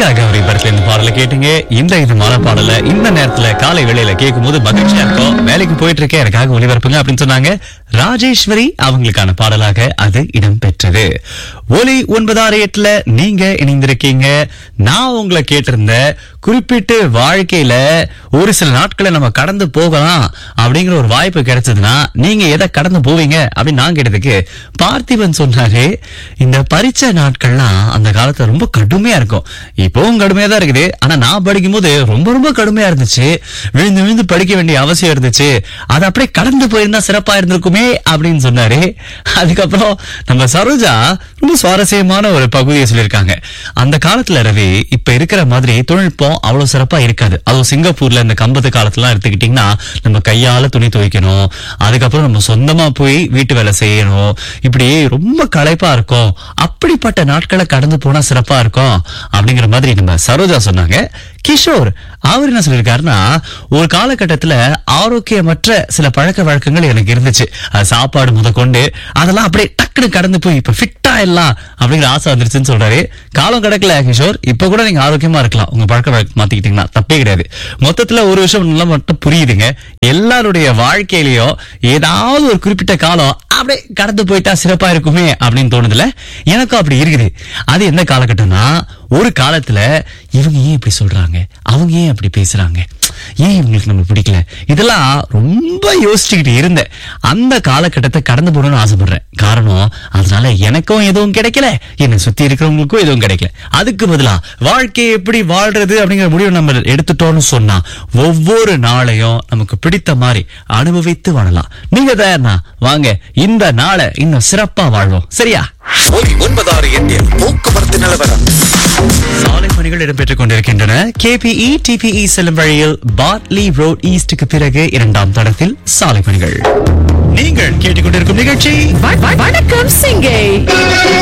கங்கா கௌரி படத்துல இந்த பாடலை கேட்டீங்க இந்த விதமான பாடல இந்த நேரத்துல காலை வேளையில கேட்கும் போது மகிழ்ச்சியா இருக்கும் வேலைக்கு போயிட்டு இருக்கேன் எனக்காக ஒளிபரப்புங்க அப்படின்னு சொன்னாங்க ராஜேஸ்வரி அவங்களுக்கான பாடலாக அது இடம் பெற்றது ஒலி ஒன்பதாறு எட்டுல நீங்க இணைந்திருக்கீங்க நான் உங்களை கேட்டிருந்த குறிப்பிட்டு வாழ்க்கையில ஒரு சில நாட்களை நம்ம கடந்து போகலாம் அப்படிங்கிற ஒரு வாய்ப்பு கிடைச்சதுன்னா நீங்க எதை கடந்து போவீங்க அப்படின்னு நான் கேட்டதுக்கு பார்த்திபன் சொன்னாரு இந்த பரீட்சை நாட்கள்லாம் அந்த காலத்துல ரொம்ப கடுமையா இருக்கும் இப்பவும் கடுமையா தான் இருக்குது ஆனா நான் படிக்கும் போது ரொம்ப ரொம்ப கடுமையா இருந்துச்சு விழுந்து விழுந்து படிக்க வேண்டிய அவசியம் இருந்துச்சு அது அப்படியே கடந்து போயிருந்தா சிறப்பா இருந்திருக்குமே அப்படின்னு சொன்னாரு அதுக்கப்புறம் நம்ம சரோஜா ரொம்ப சுவாரஸ்யமான ஒரு பகுதியை சொல்லியிருக்காங்க அந்த காலத்துல ரவி இப்ப இருக்கிற மாதிரி தொழில்நுட்பம் அவ்வளவு சிறப்பா இருக்காது அதுவும் சிங்கப்பூர்ல இந்த கம்பத்து காலத்துல எடுத்துக்கிட்டீங்கன்னா நம்ம கையால துணி துவைக்கணும் அதுக்கப்புறம் நம்ம சொந்தமா போய் வீட்டு வேலை செய்யணும் இப்படி ரொம்ப களைப்பா இருக்கும் அப்படிப்பட்ட நாட்களை கடந்து போனா சிறப்பா இருக்கும் அப்படிங்கிற மாதிரி நம்ம சரோஜா சொன்னாங்க கிஷோர் அவர் என்ன சொல்லியிருக்காருன்னா ஒரு காலகட்டத்துல ஆரோக்கியமற்ற சில பழக்க வழக்கங்கள் எனக்கு இருந்துச்சு அது சாப்பாடு முதற்கொண்டு அதெல்லாம் அப்படியே டக்குனு கடந்து போய் இப்ப ஃபிட்டா எல்லாம் அப்படிங்கிற ஆசை வந்துருச்சுன்னு சொல்றாரு காலம் கிடக்கல கிஷோர் இப்ப கூட நீங்க ஆரோக்கியமா இருக்கலாம் உங்க பழக்க வழக்கம் மாத்திக்கிட்டீங்கன்னா தப்பே கிடையாது மொத்தத்துல ஒரு விஷயம் நல்லா மட்டும் புரியுதுங்க எல்லாருடைய வாழ்க்கையிலயும் ஏதாவது ஒரு குறிப்பிட்ட காலம் அப்படியே கடந்து போயிட்டா சிறப்பா இருக்குமே அப்படின்னு தோணுதுல எனக்கும் அப்படி இருக்குது அது எந்த காலகட்டம்னா ஒரு காலத்துல இவங்க ஏன் இப்படி சொல்றாங்க அவங்க ஏன் அப்படி பேசுறாங்க ஏன் இவங்களுக்கு நம்ம பிடிக்கல இதெல்லாம் ரொம்ப யோசிச்சுக்கிட்டு இருந்தேன் அந்த காலகட்டத்தை கடந்து போகணும்னு ஆசைப்படுறேன் காரணம் அதனால எனக்கும் எதுவும் கிடைக்கல என்னை சுத்தி இருக்கிறவங்களுக்கும் எதுவும் கிடைக்கல அதுக்கு பதிலா வாழ்க்கையை எப்படி வாழ்றது அப்படிங்கிற முடிவு நம்ம எடுத்துட்டோம்னு சொன்னா ஒவ்வொரு நாளையும் நமக்கு பிடித்த மாதிரி அனுபவித்து வாழலாம் நீங்க தயார்னா வாங்க இந்த நாளை இன்னும் சிறப்பா வாழ்வோம் சரியா ஒலி ஒன்பதாறு எட்டில் போக்குவரத்து நிலவரம் சாலை பணிகள் இடம்பெற்றுக் கொண்டிருக்கின்றன கேபிஇ டிபிஇ செல்லும் வழியில் பார்ட்லி ரோட் ஈஸ்டுக்கு பிறகு இரண்டாம் தடத்தில் சாலை பணிகள் நீங்கள் கேட்டுக்கொண்டிருக்கும் நிகழ்ச்சி வணக்கம் சிங்கை